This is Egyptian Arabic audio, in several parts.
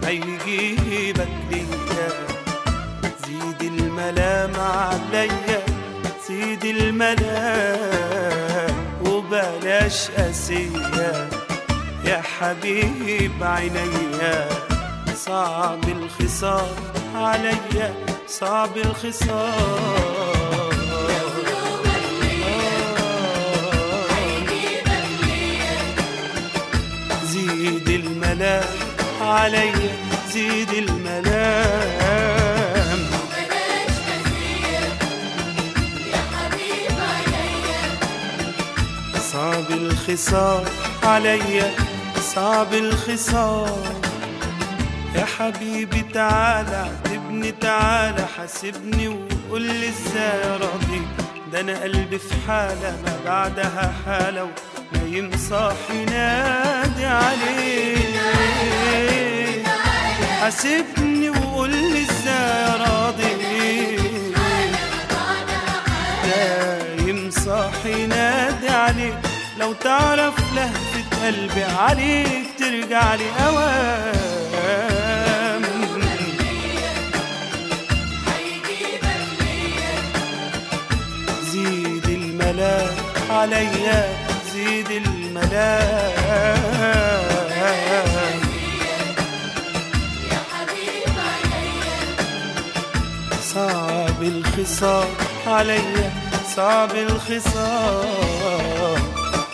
هيجيبك ليا زيد الملام عليا زيد الملام وبلاش قاسية يا حبيب عينيا صعب الخصام عليا صعب الخصام زيد الملام عليا زيد الملام صعب الخصام عليا صعب الخصام يا حبيبي تعالى اعتبني تعالى حاسبني وقول لي ازاي راضي ده انا قلبي في حالة ما بعدها حالة ونايم صاحي نادي عليه حاسبني وقول لي ازاي راضي دايم صاحي نادي عليك لو تعرف لهفة قلبي عليك ترجع لي أوام زيد الملام عليا زيد الملام صعب الخصام عليا صعب الخصام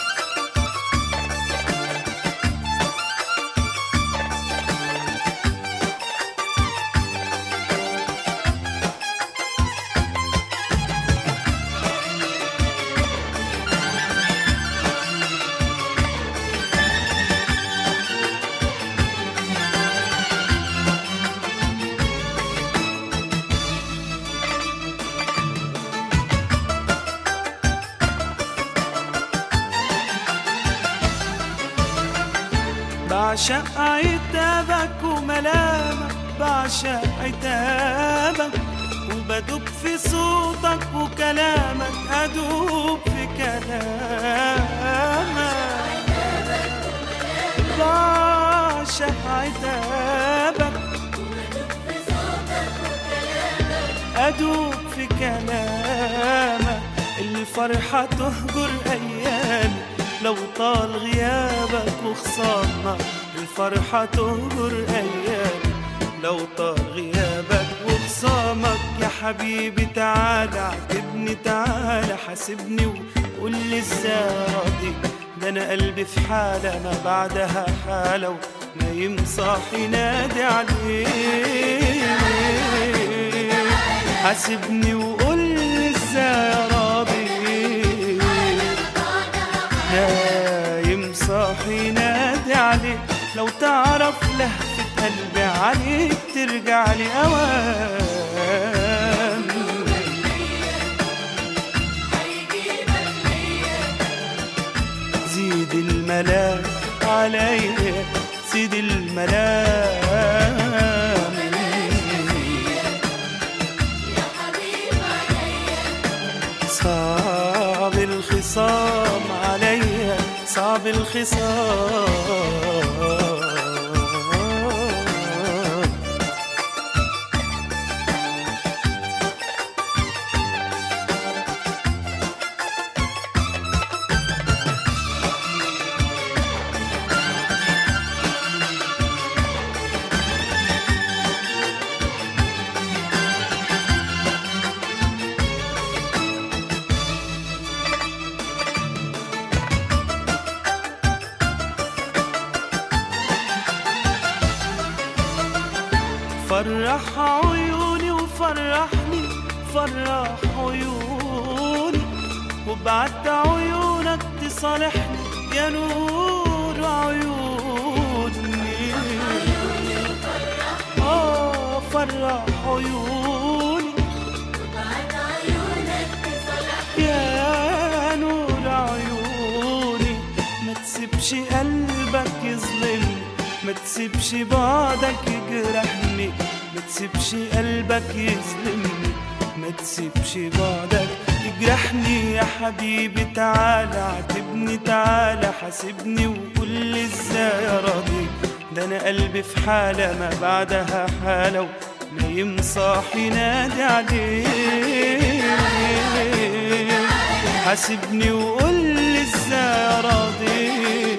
بعشق عتابك وملامك بعشق عتابك وبدوب في صوتك وكلامك أدوب في كلامك بعشق عتابك أدوب في كلامك الفرحة تهجر أيامي لو طال غيابك وخصامك الفرحة تهجر أيامي لو طال غيابك وخصامك يا حبيبي تعالى اعتبني تعالى حاسبني وقول لي ازاي راضي ده انا قلبي في حالة ما بعدها حالة ونايم صاحي نادي عليه حاسبني وقول لي ازاي راضي نايم صاحي نادي عليك لو تعرف لهفة قلبي عليك ترجع لي أوام زيد الملام عليا زيد الملام صعب الخصام عليا صعب الخصام فرح عيوني وفرحني فرح عيوني وبعدت عيونك تصالحني يا نور عيوني اه فرح عيوني يا نور عيوني ما تسيبش قلبك يظلمني ما تسيبش بعدك يجرحني ما تسيبش قلبك يظلمني ما تسيبش بعدك يجرحني يا حبيبي تعالى اعتبني تعالى حاسبني وقول لي ازاي راضي ده انا قلبي في حالة ما بعدها حالة ونايم صاحي نادي عليه حاسبني وقول لي ازاي راضي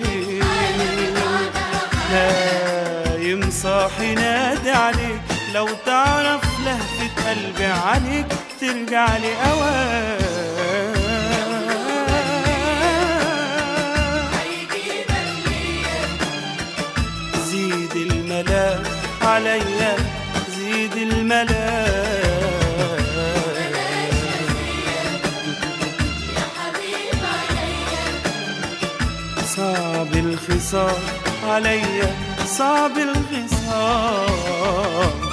نايم صاحي نادي عليك لو تعرف لهفة قلبي عليك ترجع لي أوان زيد الملا عليا زيد الملا صعب الخصام عليا صعب الخصام